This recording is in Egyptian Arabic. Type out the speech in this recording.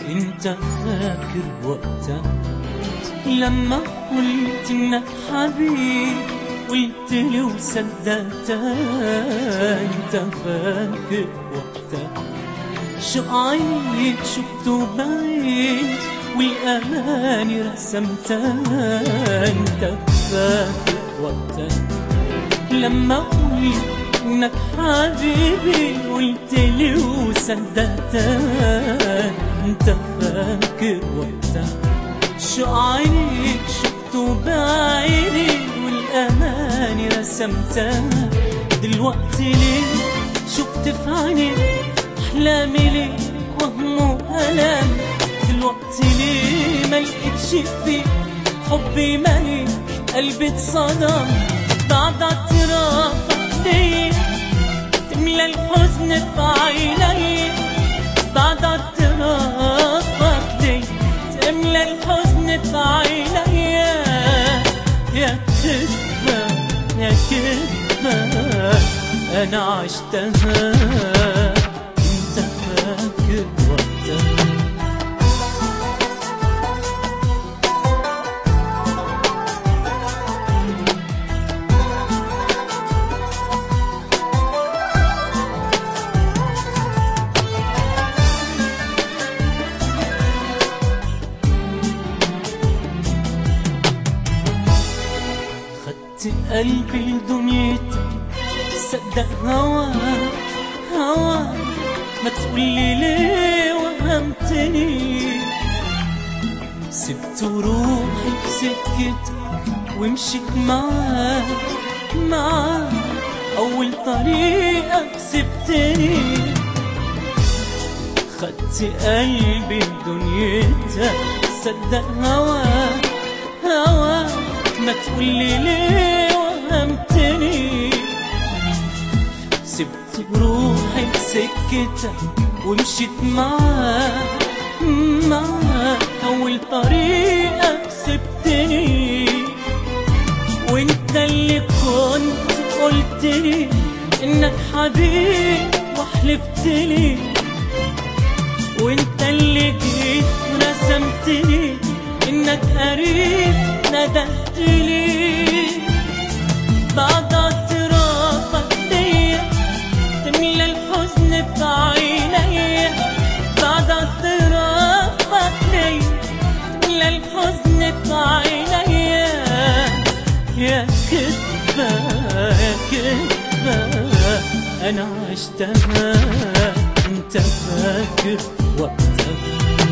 انت فاكر وقتها لما قلت انك حبيب قلت لي وصدقتها انت فاكر وقتها شو عيد شفته بعيد والأماني رسمتها انت فاكر وقتها لما قلت انك حبيبي قلت لي وصدقتها انت فاكر وقتها شو عينيك شفته بعيني والاماني رسمتها دلوقتي ليه شفت في عينيك احلامي ليك وهم والام دلوقتي ليه ما لقيتش فيك حبي مالي قلبي اتصدم بعد اعترافك ليا تملى الحزن في عيني بعد اعترافك ليا تملى الحزن في عيني يا كذبة يا كذبة أنا عشتها أنت فاكر وقتها خدت قلبي لدنيتك صدق هواك هواك ما تقولي ليه وهمتني سبت روحي بسكتك ومشيت معاك معاك أول طريقك سبتني خدت قلبي لدنيتك صدق هواك هواك ما تقولي ليه وهمتني سبت روحي بسكتك ومشيت معاك معاك أول طريقك سبتني وانت اللي كنت قلتلي انك حبيب وحلفتلي وانت اللي جيت ورسمتلي انك قريب ندهتلي بعد اعترافك ليا تملى الحزن في عيني بعد اعترافك ليا تملى الحزن في عيني يا كذبة يا كذبة أنا عشتها أنت فاكر وقتها